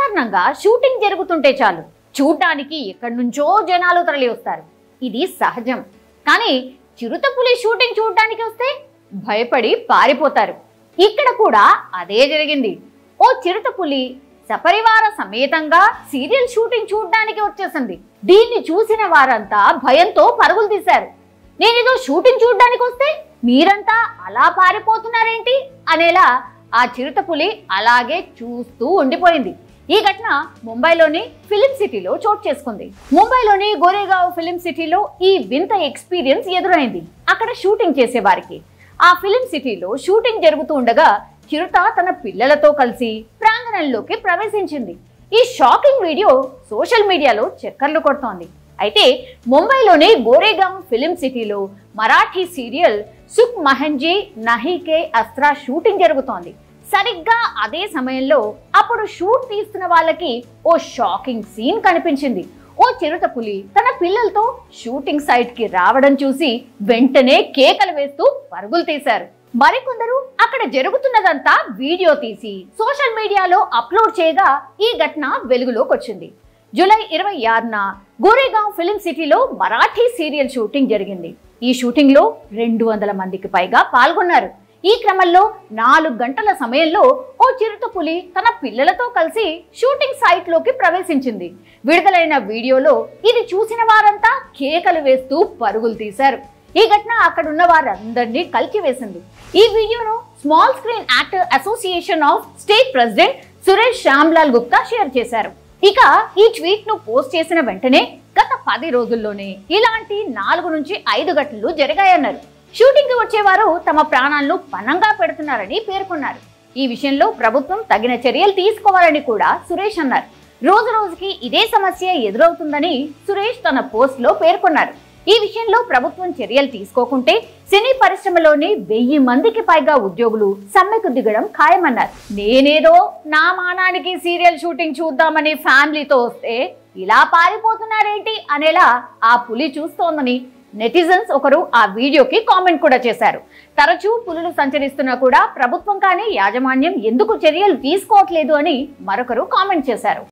సాధారణంగా షూటింగ్ జరుగుతుంటే చాలు చూడటానికి ఎక్కడి నుంచో జనాలు తరలి వస్తారు ఇది సహజం కానీ చిరుతపులి షూటింగ్ చూడటానికి వస్తే భయపడి పారిపోతారు ఇక్కడ కూడా అదే జరిగింది ఓ చిరుతపులి సపరివార సమేతంగా సీరియల్ షూటింగ్ చూడడానికి వచ్చేసింది దీన్ని చూసిన వారంతా భయంతో పరుగులు తీశారు నేనేదో షూటింగ్ చూడడానికి వస్తే మీరంతా అలా పారిపోతున్నారేంటి అనేలా ఆ చిరుతపులి అలాగే చూస్తూ ఉండిపోయింది ఈ ఘటన ముంబైలోని ఫిలిం సిటీలో చోటు చేసుకుంది ముంబైలోని గోరేగావ్ ఫిలిం సిటీలో ఈ వింత ఎక్స్పీరియన్స్ ఎదురైంది అక్కడ షూటింగ్ చేసే వారికి ఆ ఫిలిం సిటీలో షూటింగ్ జరుగుతూ ఉండగా చిరుత తన పిల్లలతో కలిసి ప్రాంగణంలోకి ప్రవేశించింది ఈ షాకింగ్ వీడియో సోషల్ మీడియాలో చక్కర్లు కొడుతోంది అయితే ముంబైలోని గోరేగాం ఫిలిం సిటీలో మరాఠీ సీరియల్ సుఖ్ మహంజీ నహీకే అస్త్రా షూటింగ్ జరుగుతోంది సరిగ్గా అదే సమయంలో అప్పుడు షూట్ తీస్తున్న వాళ్ళకి ఓ షాకింగ్ సీన్ కనిపించింది ఓ చిరుతపులి తన పిల్లలతో షూటింగ్ సైట్ కి రావడం చూసి వెంటనే కేకలు వేస్తూ పరుగులు తీశారు మరికొందరు అక్కడ జరుగుతున్నదంతా వీడియో తీసి సోషల్ మీడియాలో అప్లోడ్ చేయగా ఈ ఘటన వెలుగులోకి వచ్చింది జూలై ఇరవై ఆరున గోరేగాం ఫిలిం సిటీలో మరాఠీ సీరియల్ షూటింగ్ జరిగింది ఈ షూటింగ్ లో రెండు వందల మందికి పైగా పాల్గొన్నారు ఈ క్రమంలో నాలుగు గంటల సమయంలో ఓ చిరుతపులి తన పిల్లలతో కలిసి షూటింగ్ సైట్ లోకి ప్రవేశించింది విడుదలైన వీడియోలో ఇది చూసిన వారంతా కేకలు వేస్తూ పరుగులు తీశారు ఈ ఘటన అక్కడున్న వారందరినీ కలిచివేసింది ఈ వీడియోను small screen actor association of state president Suresh Shyamlal Gupta share చేశారు ఇక ఈ ట్వీట్ ను పోస్ట్ చేసిన వెంటనే గత పది రోజుల్లోనే ఇలాంటి నాలుగు నుంచి ఐదు ఘటనలు జరిగాయన్నారు షూటింగ్ కి వచ్చేవారు తమ ప్రాణాలను పణంగా పెడుతున్నారని పేర్కొన్నారు ఈ విషయంలో ప్రభుత్వం తగిన చర్యలు తీసుకోవాలని కూడా సురేష్ అన్నారు రోజు రోజుకి ఇదే సమస్య ఎదురవుతుందని సురేష్ తన పోస్ట్ లో పేర్కొన్నారు ఈ విషయంలో ప్రభుత్వం చర్యలు తీసుకోకుంటే సినీ పరిశ్రమలోని వెయ్యి మందికి పైగా ఉద్యోగులు సమ్మెకు దిగడం ఖాయమన్నారు నేనేదో నా మానానికి సీరియల్ షూటింగ్ చూద్దామని ఫ్యామిలీతో వస్తే ఇలా పారిపోతున్నారేంటి అనేలా ఆ పులి చూస్తోందని నెటిజన్స్ ఒకరు ఆ వీడియోకి కామెంట్ కూడా చేశారు తరచూ పులులు సంచరిస్తున్నా కూడా ప్రభుత్వం కానీ యాజమాన్యం ఎందుకు చర్యలు తీసుకోవట్లేదు అని మరొకరు కామెంట్ చేశారు